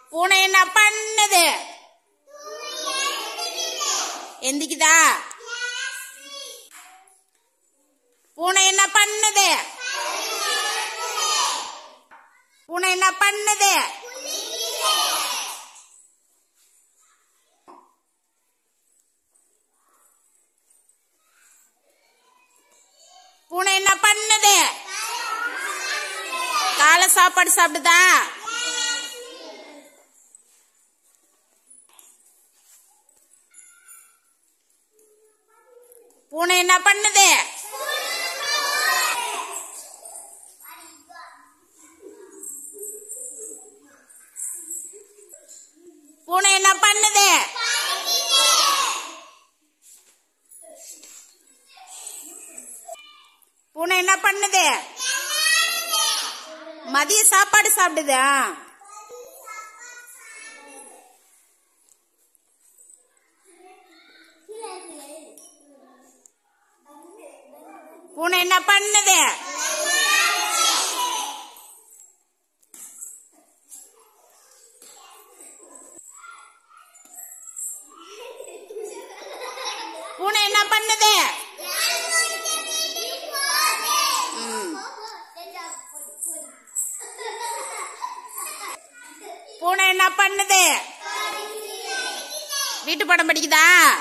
பூனை என்ன பண்ணுது எந்திக்குதா பூனை என்ன பண்ணுது பூனை என்ன பண்ணுது பூனை என்ன பண்ணுது காலை சாப்பாடு சாப்பிடுதா பூனை என்ன பண்ணுது பூனை என்ன பண்ணுது பூனை என்ன பண்ணுது மதிய சாப்பாடு சாப்பிடுதா பூனை என்ன பண்ணுது பூனை என்ன பண்ணுது ம். பூனை என்ன பண்ணுது வீட்டு படம் படிக்குதா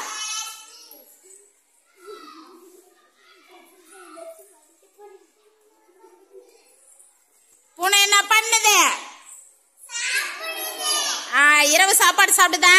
பூனை என்ன பண்ணுது ஆ, இரவு சாப்பாடு சாப்பிடுதா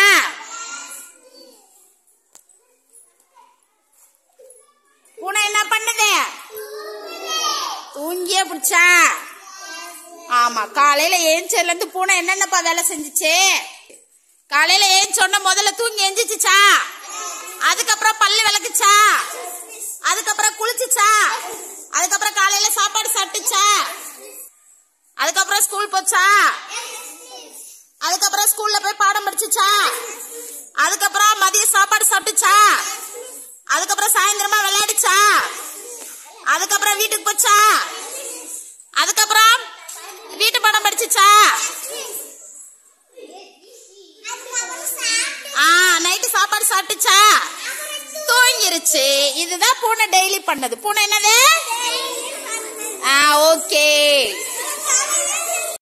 பூனை என்ன பண்ணுது தூங்கியே பிடிச்சா ஆமா காலையில ஏஞ்சதுல இருந்து பூனை என்னென்னப்பா வேலை செஞ்சுச்சு காலையில ஏஞ்சோன்ன முதல்ல தூங்கி எந்திரிச்சுச்சா அதுக்கப்புறம் பல்லு விளக்குச்சா அதுக்கப்புறம் குளிச்சுச்சா அதுக்கப்புறம் காலையில சாப்பாடு சாப்பிட்டுச்சா அதுக்கப்புறம் ஸ்கூல் போச்சா அதுக்கப்புறம் ஸ்கூல்ல போய் பாடம் படிச்சுச்சா அதுக்கப்புறம் மதிய சாப்பாடு சாப்பிட்டுச்சா அதுக்கப்புறம் சாயந்தரமா விளையாடுச்சா அதுக்கப்புறம் வீட்டுக்கு போச்சா அதுக்கப்புறம் வீட்டு படம் படிச்சுச்சா ஆ நைட்டு சாப்பாடு சாப்பிட்டுச்சா தூங்கிருச்சு இதுதான் பூனை டெய்லி பண்ணது பூனை என்னது ஆ ஓகே